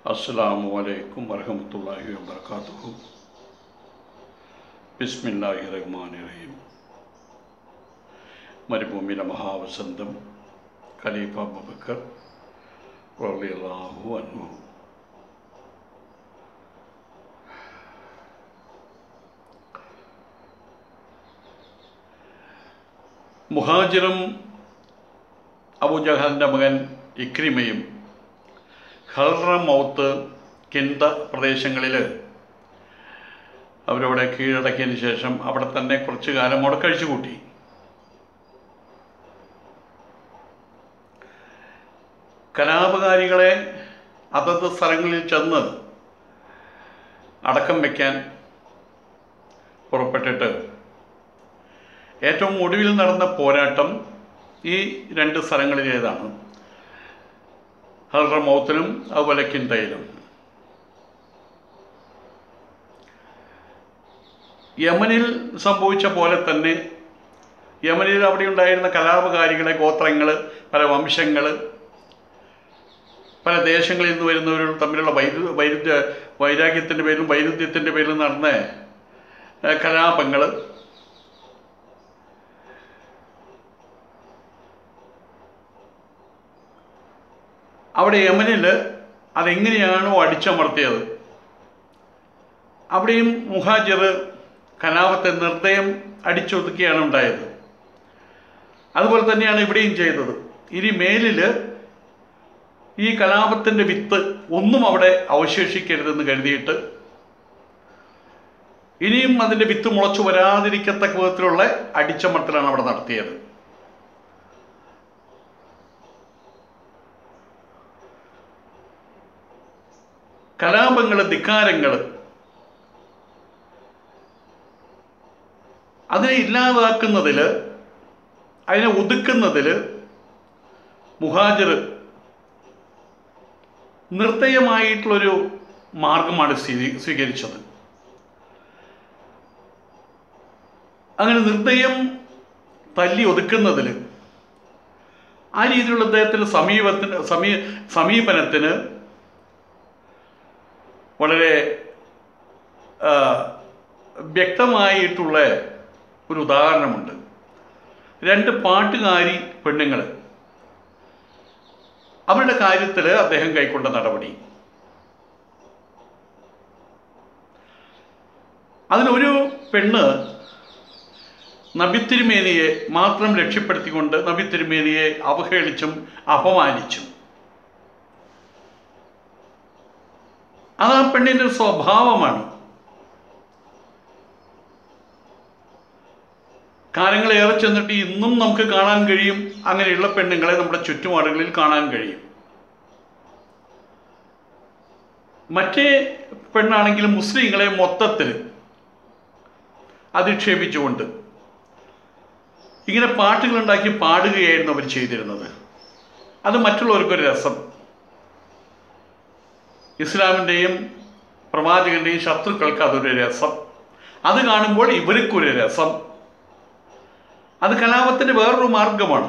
അസ്സലാമു അലൈക്കും വറഹമത്തല്ലാഹി വബർക്കാത്തുഹു ബിസ്മില്ലാഹി റഹ്മാനി റഹീം മരുഭൂമിയിലെ മഹാവസന്തം ഖലീഫ അബൂബക്കർ റളിയല്ലാഹു അൻഹു മുഹാജിറും അബുജഹലിൻ്റെ മകൻ ഇക്രിമയും ഹൽറ മൗത്ത് കിന്ത പ്രദേശങ്ങളിൽ അവരവിടെ കീഴടക്കിയതിന് ശേഷം അവിടെ തന്നെ കുറച്ച് കാലം അവിടെ കഴിച്ചു കൂട്ടി കലാപകാരികളെ അതത് സ്ഥലങ്ങളിൽ ചെന്ന് അടക്കം വയ്ക്കാൻ പുറപ്പെട്ടിട്ട് ഏറ്റവും ഒടുവിൽ നടന്ന പോരാട്ടം ഈ രണ്ട് സ്ഥലങ്ങളിലേതാണ് ഹൽറമൗത്തിലും അതുപോലെ കിന്തയിലും യമനിൽ സംഭവിച്ച പോലെ തന്നെ യമനിൽ അവിടെ ഉണ്ടായിരുന്ന കലാപകാരികളെ ഗോത്രങ്ങൾ പല വംശങ്ങൾ പല ദേശങ്ങളിൽ നിന്ന് വരുന്നവരും തമ്മിലുള്ള വൈരു വൈരുദ്ധ്യ വൈരാഗ്യത്തിൻ്റെ പേരിലും വൈരുദ്ധ്യത്തിൻ്റെ പേരിലും നടന്ന കലാപങ്ങൾ അവിടെ യമനിൽ അതെങ്ങനെയാണോ അടിച്ചമർത്തിയത് അവിടെയും മുഹാജിർ കലാപത്തെ നിർദ്ദയം അടിച്ചൊതുക്കിയാണ് ഉണ്ടായത് അതുപോലെ തന്നെയാണ് ഇവിടെയും ചെയ്തത് ഇനി മേലിൽ ഈ കലാപത്തിൻ്റെ വിത്ത് ഒന്നും അവിടെ അവശേഷിക്കരുതെന്ന് കരുതിയിട്ട് ഇനിയും അതിൻ്റെ വിത്ത് മുളച്ചു വരാതിരിക്കത്തക്ക വിധത്തിലുള്ള അടിച്ചമർത്തലാണ് അവിടെ നടത്തിയത് കലാപങ്ങൾ ധിക്കാരങ്ങൾ അതിനെ ഇല്ലാതാക്കുന്നതിൽ അതിനെ ഒതുക്കുന്നതിൽ മുഹാജിർ നിർദ്ദയമായിട്ടുള്ളൊരു മാർഗമാണ് സ്വീ സ്വീകരിച്ചത് അങ്ങനെ നിർദ്ദയം തല്ലി ഒതുക്കുന്നതിൽ ആ രീതിയിലുള്ള അദ്ദേഹത്തിൻ്റെ സമീപത്തിന് സമീ സമീപനത്തിന് വളരെ വ്യക്തമായിട്ടുള്ള ഒരു ഉദാഹരണമുണ്ട് രണ്ട് പാട്ടുകാരി പെണ്ണുങ്ങൾ അവരുടെ കാര്യത്തിൽ അദ്ദേഹം കൈക്കൊണ്ട നടപടി അതിലൊരു പെണ്ണ് നബിത്തിരുമേനിയെ മാത്രം ലക്ഷ്യപ്പെടുത്തിക്കൊണ്ട് നബിത്തിരുമേനിയെ അവഹേളിച്ചും അപമാനിച്ചും അത് ആ പെണ്ണിൻ്റെ സ്വഭാവമാണ് കാലങ്ങളേറെ ചെന്നിട്ട് ഇന്നും നമുക്ക് കാണാൻ കഴിയും അങ്ങനെയുള്ള പെണ്ണുങ്ങളെ നമ്മുടെ ചുറ്റുപാടുകളിൽ കാണാൻ കഴിയും മറ്റേ പെണ്ണാണെങ്കിലും മുസ്ലിങ്ങളെ മൊത്തത്തിൽ അധിക്ഷേപിച്ചുകൊണ്ട് ഇങ്ങനെ പാട്ടുകളുണ്ടാക്കി പാടുകയായിരുന്നു അവർ ചെയ്തിരുന്നത് അത് മറ്റുള്ളവർക്കൊരു രസം ഇസ്ലാമിൻ്റെയും പ്രവാചകൻ്റെയും ശത്രുക്കൾക്ക് അതൊരു രസം അത് കാണുമ്പോൾ ഇവർക്കൊരു രസം അത് കലാപത്തിൻ്റെ വേറൊരു മാർഗമാണ്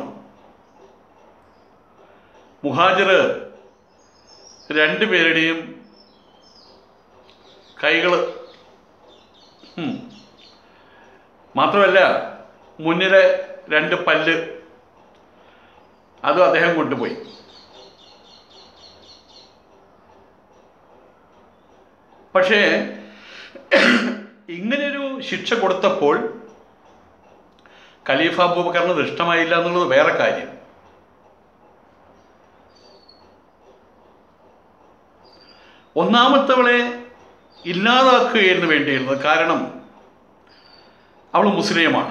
മുഹാജിർ രണ്ടുപേരുടെയും കൈകൾ മാത്രമല്ല മുന്നിലെ രണ്ട് പല്ല് അതും അദ്ദേഹം കൊണ്ടുപോയി പക്ഷേ ഇങ്ങനെയൊരു ശിക്ഷ കൊടുത്തപ്പോൾ ഖലീഫ അബൂബക്കറിന് ഇഷ്ടമായില്ല എന്നുള്ളത് വേറെ കാര്യം ഒന്നാമത്തവളെ ഇല്ലാതാക്കുകയായിരുന്നു വേണ്ടിയിരുന്നത് കാരണം അവൾ മുസ്ലിമാണ്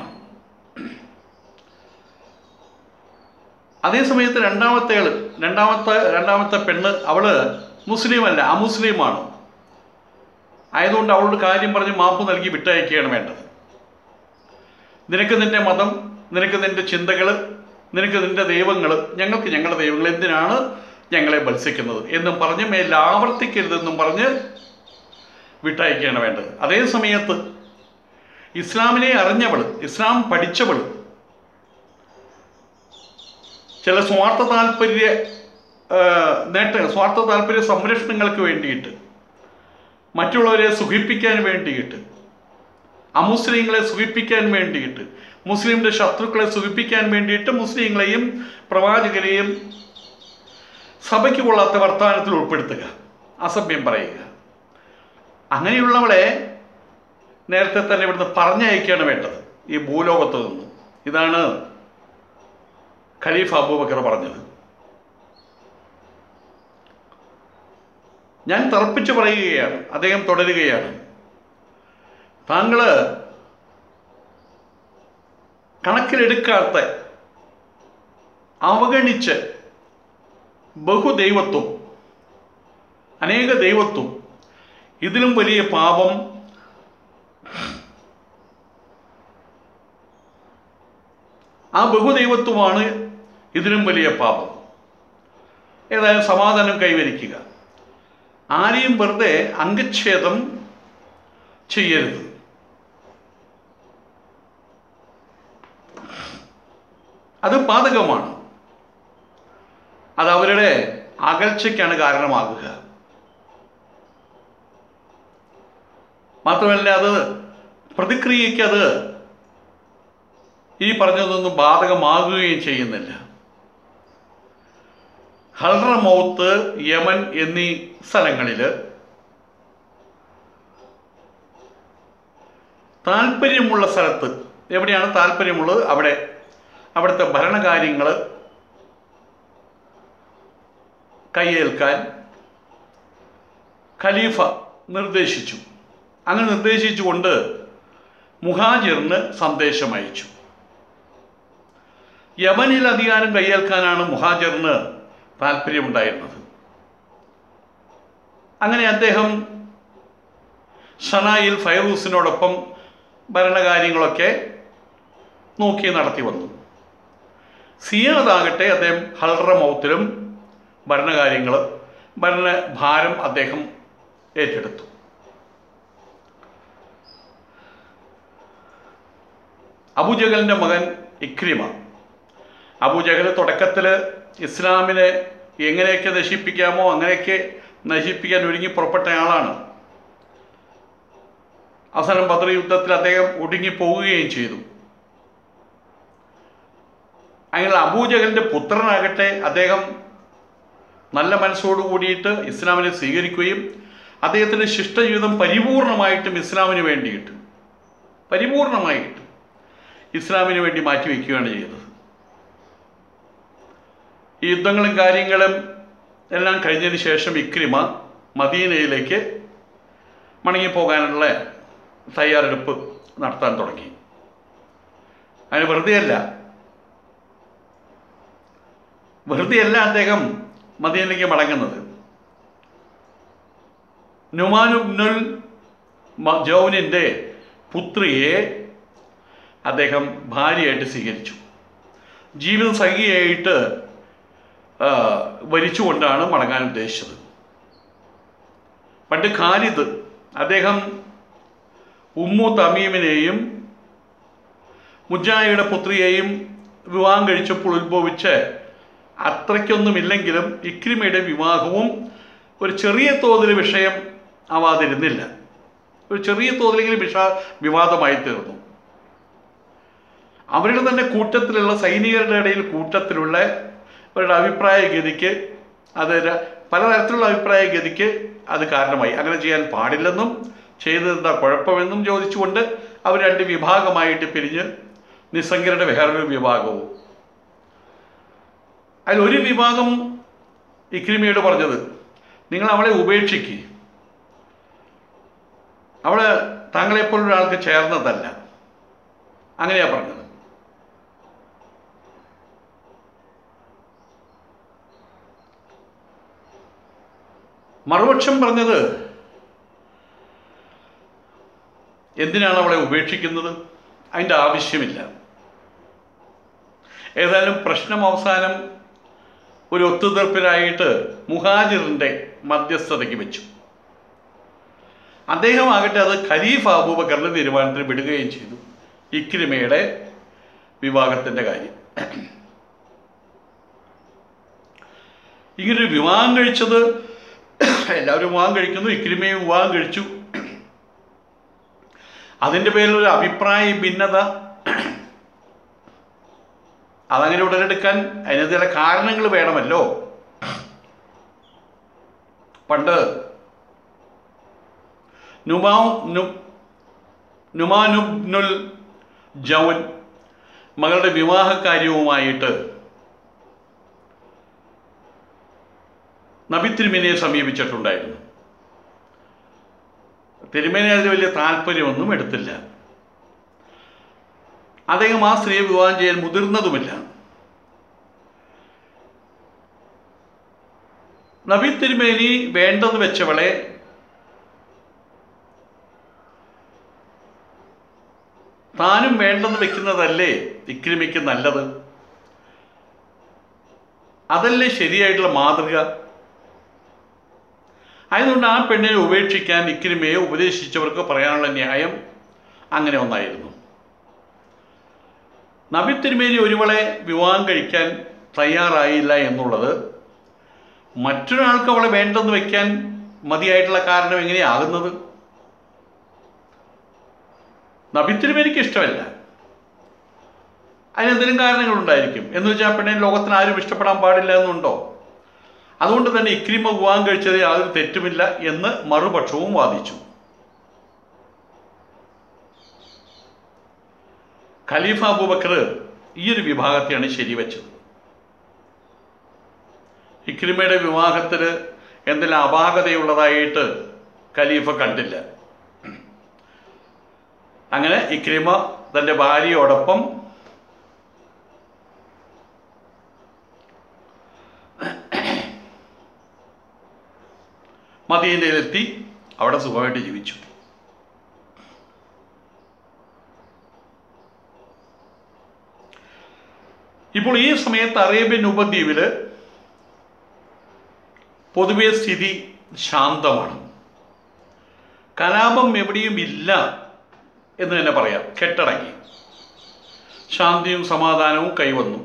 അതേ സമയത്ത് രണ്ടാമത്തെ ആൾ രണ്ടാമത്തെ രണ്ടാമത്തെ പെണ്ണ് അവള് മുസ്ലിമല്ല അമുസ്ലിമാണ് ആയതുകൊണ്ട് അവളോട് കാര്യം പറഞ്ഞ് മാപ്പ് നൽകി വിട്ടയക്കുകയാണ് വേണ്ടത് നിനക്ക് നിന്റെ മതം നിനക്ക് നിന്റെ ചിന്തകൾ നിനക്ക് നിന്റെ ദൈവങ്ങൾ ഞങ്ങൾക്ക് ഞങ്ങളുടെ ദൈവങ്ങൾ എന്തിനാണ് ഞങ്ങളെ മത്സിക്കുന്നത് എന്നും പറഞ്ഞ് മേൽ ആവർത്തിക്കരുതെന്നും പറഞ്ഞ് വിട്ടയക്കുകയാണ് വേണ്ടത് അതേ സമയത്ത് ഇസ്ലാമിനെ അറിഞ്ഞവൾ ഇസ്ലാം പഠിച്ചവൾ ചില സ്വാർത്ഥ താല്പര്യ ആ, നേട്ട സ്വാർത്ഥ താല്പര്യ സംരക്ഷണങ്ങൾക്ക് വേണ്ടിയിട്ട് മറ്റുള്ളവരെ സുഖിപ്പിക്കാൻ വേണ്ടിയിട്ട് അമുസ്ലിങ്ങളെ സുഖിപ്പിക്കാൻ വേണ്ടിയിട്ട് മുസ്ലിമിൻ്റെ ശത്രുക്കളെ സുഖിപ്പിക്കാൻ വേണ്ടിയിട്ട് മുസ്ലിങ്ങളെയും പ്രവാചകരെയും സഭയ്ക്ക് കൊള്ളാത്ത വർത്തമാനത്തിൽ ഉൾപ്പെടുത്തുക അസഭ്യം പറയുക അങ്ങനെയുള്ളവളെ നേരത്തെ തന്നെ ഇവിടുന്ന് പറഞ്ഞയക്കുകയാണ് വേണ്ടത് ഈ ഭൂലോകത്ത് നിന്ന് ഇതാണ് ഖലീഫ് അബൂബക്കർ പറഞ്ഞത് ഞാൻ തറപ്പിച്ച് പറയുകയാണ് അദ്ദേഹം തുടരുകയാണ് താങ്കൾ കണക്കിലെടുക്കാത്ത അവഗണിച്ച് ബഹുദൈവത്വം അനേക ദൈവത്വം ഇതിലും വലിയ പാപം ആ ബഹുദൈവത്വമാണ് ഇതിലും വലിയ പാപം ഏതായാലും സമാധാനം കൈവരിക്കുക ആരെയും വെറുതെ അംഗച്ഛേദം ചെയ്യരുത് അത് പാതകമാണ് അത് അവരുടെ അകൽച്ചയ്ക്കാണ് കാരണമാകുക മാത്രമല്ല അത് പ്രതിക്രിയയ്ക്ക് അത് ഈ പറഞ്ഞതൊന്നും ബാധകമാകുകയും ചെയ്യുന്നില്ല ഹൽറമൗത്ത് യമൻ എന്നീ സ്ഥലങ്ങളിൽ താല്പര്യമുള്ള സ്ഥലത്ത് എവിടെയാണ് താല്പര്യമുള്ളത് അവിടെ അവിടുത്തെ ഭരണകാര്യങ്ങൾ കയ്യേൽക്കാൻ ഖലീഫ നിർദ്ദേശിച്ചു അങ്ങനെ നിർദ്ദേശിച്ചുകൊണ്ട് മുഹാജിറിന് സന്ദേശം അയച്ചു യമനിൽ അധികാരം കയ്യേൽക്കാനാണ് മുഹാജിറിന് താല്പര്യമുണ്ടായിരുന്നത് അങ്ങനെ അദ്ദേഹം ഷനായിൽ ഫൈറൂസിനോടൊപ്പം ഭരണകാര്യങ്ങളൊക്കെ നോക്കി നടത്തി വന്നു സിയാദാകട്ടെ അദ്ദേഹം ഹൽറമൗത്തിലും ഭരണകാര്യങ്ങൾ ഭരണഭാരം അദ്ദേഹം ഏറ്റെടുത്തു അബുജഹലിൻ്റെ മകൻ ഇക്രിമ അബുജഹൽ തുടക്കത്തിൽ ഇസ്ലാമിനെ എങ്ങനെയൊക്കെ നശിപ്പിക്കാമോ അങ്ങനെയൊക്കെ നശിപ്പിക്കാൻ ഒരുങ്ങി പുറപ്പെട്ട ആളാണ് അവസാനം ബദർ യുദ്ധത്തിൽ അദ്ദേഹം ഒടുങ്ങി പോവുകയും ചെയ്തു അങ്ങനെ അബൂജഹലിൻ്റെ പുത്രനാകട്ടെ അദ്ദേഹം നല്ല മനസ്സോടു കൂടിയിട്ട് ഇസ്ലാമിനെ സ്വീകരിക്കുകയും അദ്ദേഹത്തിൻ്റെ ശിഷ്ടജീവിതം പരിപൂർണമായിട്ടും ഇസ്ലാമിന് വേണ്ടിയിട്ട് പരിപൂർണമായിട്ട് ഇസ്ലാമിന് വേണ്ടി മാറ്റിവെക്കുകയാണ് ചെയ്തത് ഈ യുദ്ധങ്ങളും കാര്യങ്ങളും എല്ലാം കഴിഞ്ഞതിന് ശേഷം ഇക്രിമ മദീനയിലേക്ക് മടങ്ങിപ്പോകാനുള്ള തയ്യാറെടുപ്പ് നടത്താൻ തുടങ്ങി അതിന് വെറുതെയല്ല വെറുതെയല്ല അദ്ദേഹം മദീനയിലേക്ക് മടങ്ങുന്നത് നുമാനുബ്നുൽ ജൗനിൻ്റെ പുത്രിയെ അദ്ദേഹം ഭാര്യയായിട്ട് സ്വീകരിച്ചു ജീവിത സഖിയായിട്ട് ആ, വരിച്ചുകൊണ്ടാണ് മടങ്ങാൻ ഉദ്ദേശിച്ചത് പണ്ട് ഖാലിദ് അദ്ദേഹം ഉമ്മു തമീമിനെയും മുജാഹിയുടെ പുത്രിയെയും വിവാഹം കഴിച്ചപ്പോൾ ഉത്ഭവിച്ച് അത്രയ്ക്കൊന്നുമില്ലെങ്കിലും ഇക്രിമയുടെ വിവാഹവും ഒരു ചെറിയ തോതിൽ വിഷയം ആവാതിരുന്നില്ല ഒരു ചെറിയ തോതിലെങ്കിലും വിഷ വിവാദമായി തീർന്നു അവരുടെ തന്നെ കൂട്ടത്തിലുള്ള സൈനികരുടെ ഇടയിൽ കൂട്ടത്തിലുള്ള അവരുടെ അഭിപ്രായ ഗതിക്ക് അത് ര- പലതരത്തിലുള്ള അഭിപ്രായ ഗതിക്ക് അത് കാരണമായി അങ്ങനെ ചെയ്യാൻ പാടില്ലെന്നും ചെയ്തതെന്താ കുഴപ്പമെന്നും ചോദിച്ചുകൊണ്ട് അവർ രണ്ട് വിഭാഗമായിട്ട് പിരിഞ്ഞ് നിസ്സംഗരുടെ വേറൊരു വിഭാഗവും അതിൽ ഒരു വിഭാഗം ഇക്രിമിയോട് പറഞ്ഞത് നിങ്ങൾ അവളെ ഉപേക്ഷിക്കുക അവള് താങ്കളെപ്പോലൊരാൾക്ക് ചേർന്നതല്ല അങ്ങനെയാ പറഞ്ഞത് മറുപക്ഷം പറഞ്ഞത് എന്തിനാണ് അവളെ ഉപേക്ഷിക്കുന്നത് അതിൻ്റെ ആവശ്യമില്ല ഏതായാലും പ്രശ്നം അവസാനം ഒരു ഒത്തുതീർപ്പിനായിട്ട് മുഹാജിറിൻ്റെ മധ്യസ്ഥതയ്ക്ക് വെച്ചു അദ്ദേഹമാകട്ടെ അത് ഖലീഫ് അബൂബക്കറിൻ്റെ തീരുമാനത്തിന് വിടുകയും ചെയ്തു ഇക്രിമയുടെ വിവാഹത്തിൻ്റെ കാര്യം ഇങ്ങനൊരു വിവാഹം കഴിച്ചത് എല്ലാവരും വിവാഹം കഴിക്കുന്നു ഇക്രിമയും വിവാഹം കഴിച്ചു അതിൻ്റെ പേരിൽ ഒരു അഭിപ്രായ ഭിന്നത അതങ്ങനെ ഉടലെടുക്കാൻ അതിന് ചില കാരണങ്ങൾ വേണമല്ലോ പണ്ട് നുമാ നു നുമാനുബ്നുൽ ജൗൻ മകളുടെ വിവാഹ കാര്യവുമായിട്ട് നബി തിരുമേനിയെ സമീപിച്ചിട്ടുണ്ടായിരുന്നു തിരുമേനി അതിൽ വലിയ താല്പര്യമൊന്നും എടുത്തില്ല അദ്ദേഹം ആ സ്ത്രീയെ വിവാഹം ചെയ്യാൻ മുതിർന്നതുമില്ല നബി തിരുമേനി വേണ്ടെന്ന് വെച്ചവളെ താനും വേണ്ടെന്ന് വെക്കുന്നതല്ലേ ഇക്രിമിക്ക് നല്ലത് അതല്ലേ ശരിയായിട്ടുള്ള മാതൃക ആയതുകൊണ്ട് ആ പെണ്ണിനെ ഉപേക്ഷിക്കാൻ ഇക്രിമയെ ഉപദേശിച്ചവർക്ക് പറയാനുള്ള ന്യായം അങ്ങനെ ഒന്നായിരുന്നു നബി തിരുമേനി ഒരുവളെ വിവാഹം കഴിക്കാൻ തയ്യാറായില്ല എന്നുള്ളത് മറ്റൊരാൾക്ക് അവളെ വേണ്ടെന്ന് വെക്കാൻ മതിയായിട്ടുള്ള കാരണം എങ്ങനെയാകുന്നത് നബി തിരുമേനിക്ക് ഇഷ്ടമല്ല അതിനെന്തെങ്കിലും കാരണങ്ങളുണ്ടായിരിക്കും എന്ന് വെച്ചാൽ ആ പെണ്ണിനെ ലോകത്തിന് ആരും ഇഷ്ടപ്പെടാൻ പാടില്ല എന്നുണ്ടോ അതുകൊണ്ട് തന്നെ ഇക്രിമ വിവാഹം കഴിച്ചതിൽ യാതൊരു തെറ്റുമില്ല എന്ന് മറുപക്ഷവും വാദിച്ചു ഖലീഫ അബൂബക്കർ ഈ ഒരു വിഭാഗത്തെയാണ് ശരിവെച്ചത് ഇക്രിമയുടെ വിവാഹത്തിൽ എന്തെല്ലാം അപാകതയുള്ളതായിട്ട് ഖലീഫ കണ്ടില്ല അങ്ങനെ ഇക്രിമ തൻ്റെ ഭാര്യയോടൊപ്പം മദീനയിലെത്തി അവിടെ സുഖമായിട്ട് ജീവിച്ചു ഇപ്പോൾ ഈ സമയത്ത് അറേബ്യൻ ഉപദ്വീപിൽ പൊതുവെ സ്ഥിതി ശാന്തമാണ് കലാപം എവിടെയും ഇല്ല എന്ന് തന്നെ പറയാം കെട്ടടങ്ങി ശാന്തിയും സമാധാനവും കൈവന്നു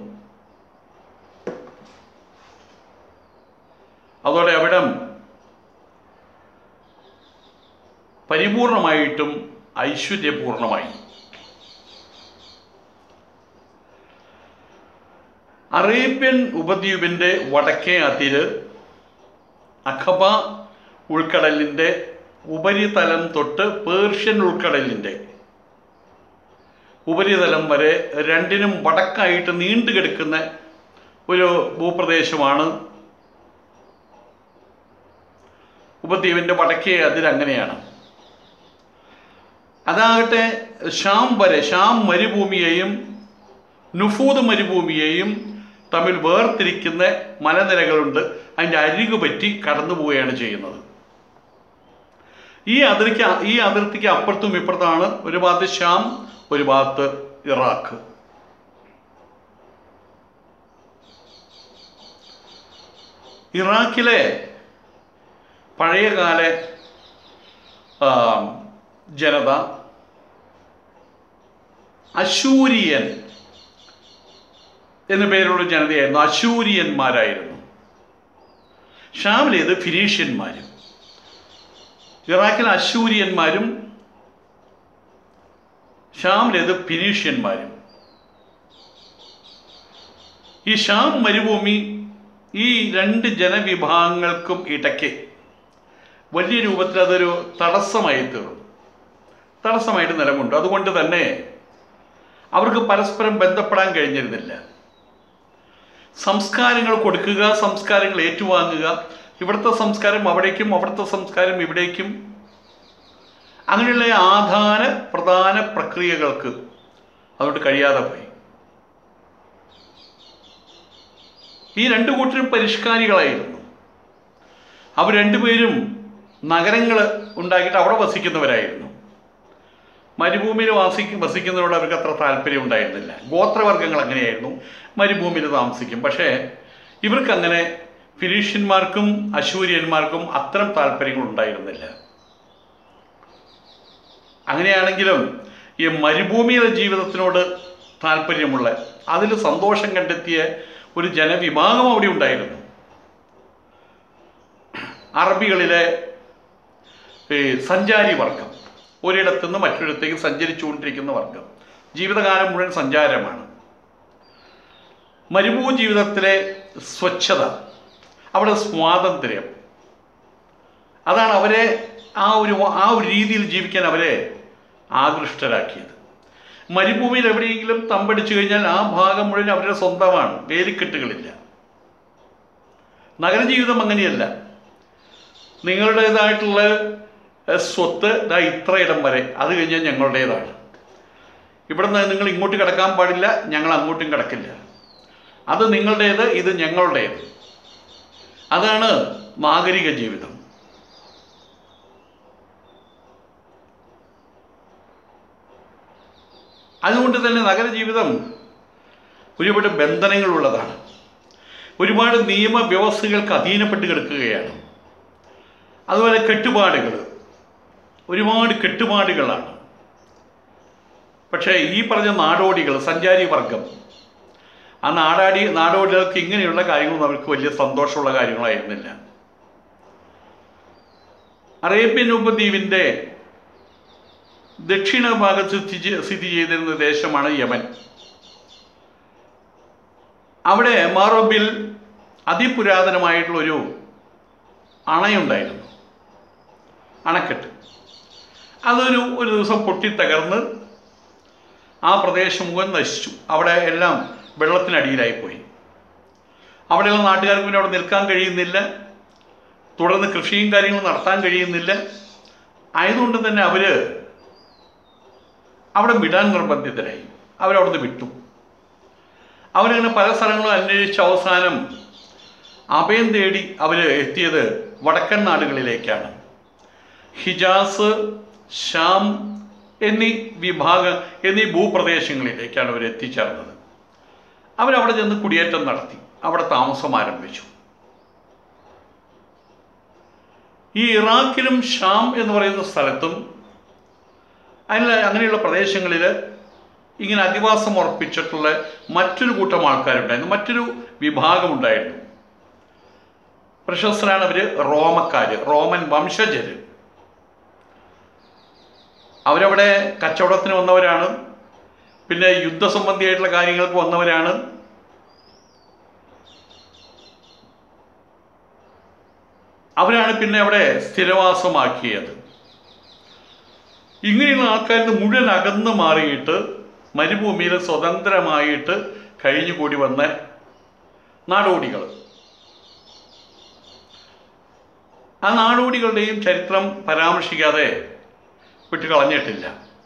അതോടെ അവിടം പരിപൂർണമായിട്ടും ഐശ്വര്യപൂർണമായി അറേബ്യൻ ഉപദ്വീപിൻ്റെ വടക്കേ അതിര് അഖബ ഉൾക്കടലിൻ്റെ ഉപരിതലം തൊട്ട് പേർഷ്യൻ ഉൾക്കടലിൻ്റെ ഉപരിതലം വരെ രണ്ടിനും വടക്കായിട്ട് നീണ്ടു കിടക്കുന്ന ഒരു ഭൂപ്രദേശമാണ് ഉപദ്വീപിൻ്റെ വടക്കേ അതിരങ്ങനെയാണ് അതാകട്ടെ ഷാം വരെ ഷാം മരുഭൂമിയെയും നുഫൂദ് മരുഭൂമിയെയും തമ്മിൽ വേർതിരിക്കുന്ന മലനിരകളുണ്ട് അതിൻ്റെ അരികു പറ്റി കടന്നു പോവുകയാണ് ചെയ്യുന്നത് ഈ അതിർക്ക് ഈ അതിർത്തിക്ക് അപ്പുറത്തും ഇപ്പുറത്താണ് ഒരു ഭാഗത്ത് ഷാം ഒരു ഭാഗത്ത് ഇറാഖ് ഇറാഖിലെ പഴയകാല ആ, ജനത അശൂരിയൻ എന്നു പേരുള്ള ജനതയായിരുന്നു അശൂരിയന്മാരായിരുന്നു ഷാമിലേത് ഫിനീഷ്യന്മാരും ഇറാഖിൽ അശൂരിയന്മാരും ഷാമിലേത് ഫിനീഷ്യന്മാരും ഈ ഷാം മരുഭൂമി ഈ രണ്ട് ജനവിഭാഗങ്ങൾക്കും ഇടയ്ക്ക് വലിയ രൂപത്തിൽ അതൊരു തടസ്സമായി തീർന്നു തടസ്സമായിട്ട് നിലകൊണ്ടു അതുകൊണ്ട് തന്നെ അവർക്ക് പരസ്പരം ബന്ധപ്പെടാൻ കഴിഞ്ഞിരുന്നില്ല സംസ്കാരങ്ങൾ കൊടുക്കുക സംസ്കാരങ്ങൾ ഏറ്റുവാങ്ങുക ഇവിടുത്തെ സംസ്കാരം അവിടേക്കും അവിടുത്തെ സംസ്കാരം ഇവിടേക്കും അങ്ങനെയുള്ള ആധാന പ്രധാന പ്രക്രിയകൾക്ക് അതുകൊണ്ട് കഴിയാതെ പോയി ഈ രണ്ടു കൂട്ടരും പരിഷ്കാരികളായിരുന്നു അവർ രണ്ടുപേരും നഗരങ്ങൾ ഉണ്ടാക്കിയിട്ട് അവിടെ വസിക്കുന്നവരായിരുന്നു മരുഭൂമിയിൽ വാസിക്കും വസിക്കുന്നതിനോട് അവർക്ക് അത്ര താല്പര്യം ഉണ്ടായിരുന്നില്ല ഗോത്രവർഗ്ഗങ്ങൾ അങ്ങനെയായിരുന്നു മരുഭൂമിയിൽ താമസിക്കും പക്ഷേ ഇവർക്ക് അങ്ങനെ ഫിനീഷ്യന്മാർക്കും അശൂര്യന്മാർക്കും അത്തരം താല്പര്യങ്ങൾ ഉണ്ടായിരുന്നില്ല അങ്ങനെയാണെങ്കിലും ഈ മരുഭൂമിയിലെ ജീവിതത്തിനോട് താല്പര്യമുള്ള അതിൽ സന്തോഷം കണ്ടെത്തിയ ഒരു ജനവിഭാഗം അവിടെ ഉണ്ടായിരുന്നു അറബികളിലെ ഈ സഞ്ചാരി വർഗം ഒരിടത്തു നിന്ന് മറ്റൊരിടത്തേക്ക് സഞ്ചരിച്ചുകൊണ്ടിരിക്കുന്ന വർഗം ജീവിതകാലം മുഴുവൻ സഞ്ചാരമാണ് മരുഭൂ ജീവിതത്തിലെ സ്വച്ഛത അവിടെ സ്വാതന്ത്ര്യം അതാണ് അവരെ ആ ഒരു ആ ഒരു രീതിയിൽ ജീവിക്കാൻ അവരെ ആകൃഷ്ടരാക്കിയത് മരുഭൂമിയിൽ എവിടെയെങ്കിലും തമ്പടിച്ചു കഴിഞ്ഞാൽ ആ ഭാഗം മുഴുവൻ അവരുടെ സ്വന്തമാണ് വേലിക്കെട്ടുകളില്ല നഗരജീവിതം അങ്ങനെയല്ല നിങ്ങളുടേതായിട്ടുള്ള എഹ്, സ്വത്ത് ദാ ഇത്ര ഇടം വരെ അത് കഴിഞ്ഞാൽ ഞങ്ങളുടേതാണ് ഇവിടുന്ന് നിങ്ങൾ ഇങ്ങോട്ട് കിടക്കാൻ പാടില്ല ഞങ്ങൾ അങ്ങോട്ടും കിടക്കില്ല അത് നിങ്ങളുടേത് ഇത് ഞങ്ങളുടേത് അതാണ് നാഗരിക ജീവിതം അതുകൊണ്ട് തന്നെ നഗരജീവിതം ഒരുപാട് ബന്ധനങ്ങളുള്ളതാണ് ഒരുപാട് നിയമവ്യവസ്ഥകൾക്ക് അധീനപ്പെട്ട് കിടക്കുകയാണ് അതുപോലെ കെട്ടുപാടുകൾ ഒരുപാട് കെട്ടുപാടുകളാണ് പക്ഷേ ഈ പറഞ്ഞ നാടോടികൾ സഞ്ചാരി വർഗം ആ നാടാടി നാടോടികൾക്ക് ഇങ്ങനെയുള്ള കാര്യങ്ങളൊന്നും അവർക്ക് വലിയ സന്തോഷമുള്ള കാര്യങ്ങളായിരുന്നില്ല അറേബ്യൻ ഉപദ്വീപിൻ്റെ ദക്ഷിണ ഭാഗത്ത് സ്ഥിതി സ്ഥിതി ചെയ്തിരുന്ന ദേശമാണ് യമൻ അവിടെ മാറോബിൽ അതിപുരാതനമായിട്ടുള്ളൊരു അണയുണ്ടായിരുന്നു അണക്കെട്ട് അതൊരു ഒരു ദിവസം പൊട്ടിത്തകർന്ന് ആ പ്രദേശം മുഴുവൻ നശിച്ചു അവിടെ എല്ലാം വെള്ളത്തിനടിയിലായിപ്പോയി അവിടെയുള്ള നാട്ടുകാർക്ക് പിന്നെ അവിടെ നിൽക്കാൻ കഴിയുന്നില്ല തുടർന്ന് കൃഷിയും കാര്യങ്ങളും നടത്താൻ കഴിയുന്നില്ല ആയതുകൊണ്ട് തന്നെ അവർ അവിടെ വിടാൻ നിർബന്ധിതരായി അവരവിടുന്ന് വിട്ടു അവരങ്ങനെ പല സ്ഥലങ്ങളും അന്വേഷിച്ച അവസാനം അഭയം തേടി അവർ എത്തിയത് വടക്കൻ നാടുകളിലേക്കാണ് ഹിജാസ് ഷാം എന്നീ വിഭാഗ എന്നീ ഭൂപ്രദേശങ്ങളിലേക്കാണ് അവർ എത്തിച്ചേർന്നത് അവരവിടെ ചെന്ന് കുടിയേറ്റം നടത്തി അവിടെ താമസം ആരംഭിച്ചു ഈ ഇറാഖിലും ഷാം എന്ന് പറയുന്ന സ്ഥലത്തും അതിൽ അങ്ങനെയുള്ള പ്രദേശങ്ങളിൽ ഇങ്ങനെ അധിവാസം ഉറപ്പിച്ചിട്ടുള്ള മറ്റൊരു കൂട്ടം ആൾക്കാരുണ്ടായിരുന്നു മറ്റൊരു വിഭാഗമുണ്ടായിരുന്നു പ്രശസ്തരാണ് അവർ റോമക്കാർ റോമൻ വംശജർ അവരവിടെ കച്ചവടത്തിന് വന്നവരാണ് പിന്നെ യുദ്ധസംബന്ധിയായിട്ടുള്ള കാര്യങ്ങൾക്ക് വന്നവരാണ് അവരാണ് പിന്നെ അവിടെ സ്ഥിരവാസമാക്കിയത് ഇങ്ങനെയുള്ള ആൾക്കാരിൽ നിന്ന് മുഴുവൻ അകന്ന് മാറിയിട്ട് മരുഭൂമിയിൽ സ്വതന്ത്രമായിട്ട് കഴിഞ്ഞുകൂടി വന്ന നാടോടികൾ ആ നാടോടികളുടെയും ചരിത്രം പരാമർശിക്കാതെ വിട്ടുകളഞ്ഞിട്ടില്ല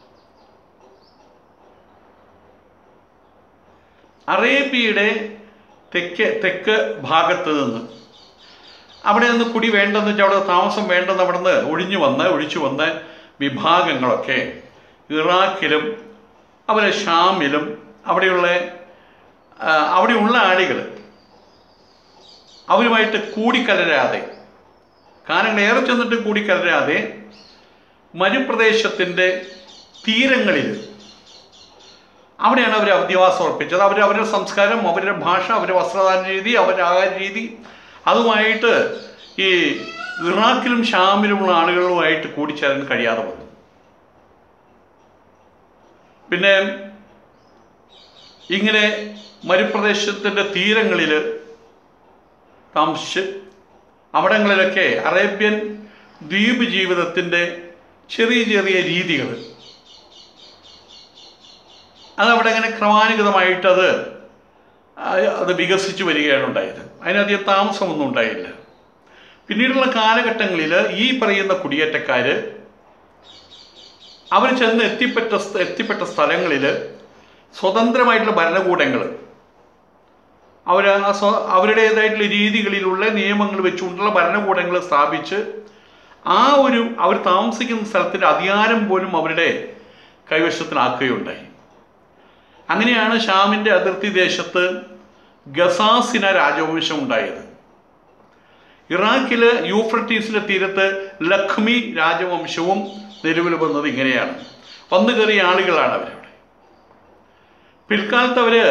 അറേബ്യയുടെ തെക്ക് തെക്ക് ഭാഗത്ത് നിന്ന് അവിടെ നിന്ന് കുടി വേണ്ടെന്ന് വെച്ചാൽ അവിടെ താമസം വേണ്ടെന്ന് അവിടെ നിന്ന് ഒഴിഞ്ഞു വന്ന് ഒഴിച്ചു വന്ന വിഭാഗങ്ങളൊക്കെ ഇറാഖിലും അതുപോലെ ഷാമിലും അവിടെയുള്ള ആ, അവിടെയുള്ള ആളുകൾ അവരുമായിട്ട് കൂടിക്കലരാതെ കാലങ്ങൾ ഏറെ ചെന്നിട്ട് കൂടിക്കലരാതെ മരുപ്രദേശത്തിൻ്റെ തീരങ്ങളിൽ അവിടെയാണ് അവർ അധിവാസം ഉറപ്പിച്ചത് അവർ അവരുടെ സംസ്കാരം അവരുടെ ഭാഷ അവരുടെ വസ്ത്രധാരണ രീതി അവരുടെ ആഹാര രീതി അതുമായിട്ട് ഈ ഇറാഖിലും ഷാമിലുമുള്ള ആളുകളുമായിട്ട് കൂടിച്ചേരാൻ കഴിയാതെ വന്നു പിന്നെ ഇങ്ങനെ മരുപ്രദേശത്തിൻ്റെ തീരങ്ങളിൽ താമസിച്ച് അവിടങ്ങളിലൊക്കെ അറേബ്യൻ ദ്വീപ് ജീവിതത്തിൻ്റെ ചെറിയ ചെറിയ രീതികൾ അതവിടെ അങ്ങനെ ക്രമാനുഗതമായിട്ട് അത് ആ- അത് വികസിച്ച് വരികയാണ് ഉണ്ടായത് അതിനധികം താമസമൊന്നും ഉണ്ടായില്ല പിന്നീടുള്ള കാലഘട്ടങ്ങളിൽ ഈ പറയുന്ന കുടിയേറ്റക്കാർ അവർ ചെന്ന് എത്തിപ്പെട്ട സ്ഥ- എത്തിപ്പെട്ട സ്ഥലങ്ങളിൽ സ്വതന്ത്രമായിട്ടുള്ള ഭരണകൂടങ്ങൾ അവർ ആ സ്വ അവരുടേതായിട്ടുള്ള രീതികളിലുള്ള നിയമങ്ങൾ വെച്ചുകൊണ്ടുള്ള ഭരണകൂടങ്ങൾ സ്ഥാപിച്ച് ആ ഒരു അവർ താമസിക്കുന്ന സ്ഥലത്തിൻ്റെ അധികാരം പോലും അവരുടെ കൈവശത്തിലാക്കുകയുണ്ടായി അങ്ങനെയാണ് ഷാമിൻ്റെ അതിർത്തി ദേശത്ത് ഗസാസിന രാജവംശം ഉണ്ടായത് ഇറാഖില് യൂഫ്രട്ടീസിന്റെ തീരത്ത് ലഖ്മി രാജവംശവും നിലവിൽ വന്നത് ഇങ്ങനെയാണ് വന്നു കയറിയ ആളുകളാണ് അവരവിടെ പിൽക്കാലത്ത് അവര്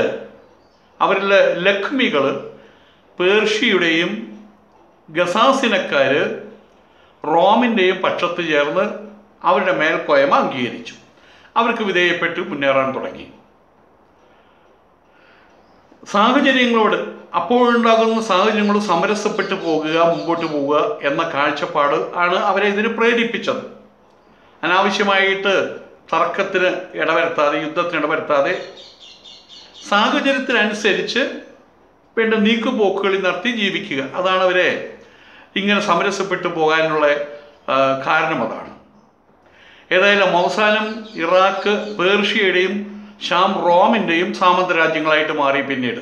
അവരിലെ ലഖ്മികൾ പേർഷ്യയുടെയും ഗസാസിനക്കാര് റോമിൻ്റെയും പക്ഷത്ത് ചേർന്ന് അവരുടെ മേൽക്കോയ്മ അംഗീകരിച്ചു അവർക്ക് വിധേയപ്പെട്ട് മുന്നേറാൻ തുടങ്ങി സാഹചര്യങ്ങളോട് അപ്പോഴുണ്ടാകുന്ന സാഹചര്യങ്ങളോട് സമരസപ്പെട്ടു പോകുക മുമ്പോട്ട് പോവുക എന്ന കാഴ്ചപ്പാട് ആണ് അവരെ ഇതിന് പ്രേരിപ്പിച്ചത് അനാവശ്യമായിട്ട് തർക്കത്തിന് ഇടവരുത്താതെ യുദ്ധത്തിന് ഇടവരുത്താതെ സാഹചര്യത്തിനനുസരിച്ച് വേണ്ട നീക്കുപോക്കുകളിൽ നടത്തി ജീവിക്കുക അതാണ് അവരെ ഇങ്ങനെ സമരസപ്പെട്ടു പോകാനുള്ള ആ, കാരണം അതാണ് ഏതായാലും അവസാനം ഇറാഖ് പേർഷ്യയുടെയും ഷാം റോമിൻ്റെയും സാമന്ത രാജ്യങ്ങളായിട്ട് മാറി പിന്നീട്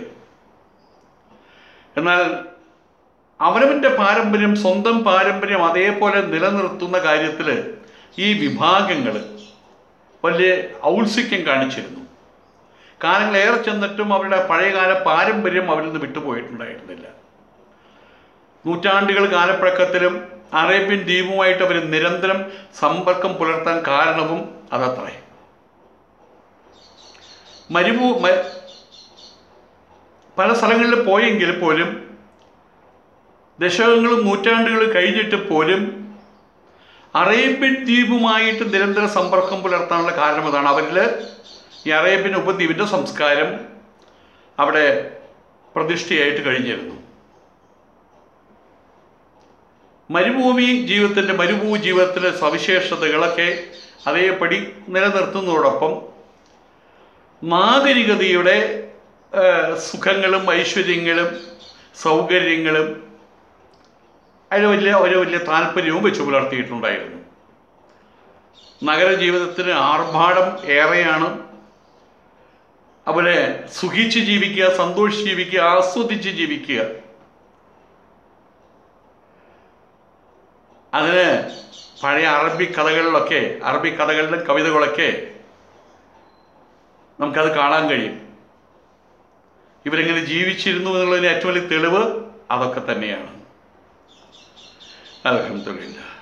എന്നാൽ അവനവൻ്റെ പാരമ്പര്യം സ്വന്തം പാരമ്പര്യം അതേപോലെ നിലനിർത്തുന്ന കാര്യത്തിൽ ഈ വിഭാഗങ്ങൾ വലിയ ഔത്സുക്യം കാണിച്ചിരുന്നു കാലങ്ങളേറെ ചെന്നിട്ടും അവരുടെ പഴയകാല പാരമ്പര്യം അവരിൽ നിന്ന് വിട്ടുപോയിട്ടുണ്ടായിരുന്നില്ല നൂറ്റാണ്ടുകൾ കാലപ്പഴക്കത്തിലും അറേബ്യൻ ദ്വീപുമായിട്ട് അവർ നിരന്തരം സമ്പർക്കം പുലർത്താൻ കാരണവും അതത്രേ മരുഭൂ മ- പല സ്ഥലങ്ങളിൽ പോയെങ്കിൽ പോലും ദശകങ്ങളും നൂറ്റാണ്ടുകൾ കഴിഞ്ഞിട്ട് പോലും അറേബ്യൻ ദ്വീപുമായിട്ട് നിരന്തര സമ്പർക്കം പുലർത്താനുള്ള കാരണം അതാണ് അവരിൽ ഈ അറേബ്യൻ ഉപദ്വീപിൻ്റെ സംസ്കാരം അവിടെ പ്രതിഷ്ഠയായിട്ട് കഴിഞ്ഞിരുന്നു മരുഭൂമി ജീവിതത്തിൻ്റെ മരുഭൂമി ജീവിതത്തിലെ സവിശേഷതകളൊക്കെ അതേപടി നിലനിർത്തുന്നതോടൊപ്പം നാഗരികതയുടെ ആ, സുഖങ്ങളും ഐശ്വര്യങ്ങളും സൗകര്യങ്ങളും അതിൽ വലിയ ഒരു വലിയ താല്പര്യവും വെച്ച് പുലർത്തിയിട്ടുണ്ടായിരുന്നു നഗരജീവിതത്തിന് ആർഭാടം ഏറെയാണ് അതുപോലെ സുഖിച്ച് ജീവിക്കുക സന്തോഷിച്ച് ജീവിക്കുക ആസ്വദിച്ച് ജീവിക്കുക അതിന് പഴയ അറബി കഥകളിലൊക്കെ അറബി കഥകളിലും കവിതകളൊക്കെ നമുക്കത് കാണാൻ കഴിയും ഇവരെങ്ങനെ ജീവിച്ചിരുന്നു എന്നുള്ളതിന് ഏറ്റവും വലിയ തെളിവ് അതൊക്കെ തന്നെയാണ് അലഹമില്ല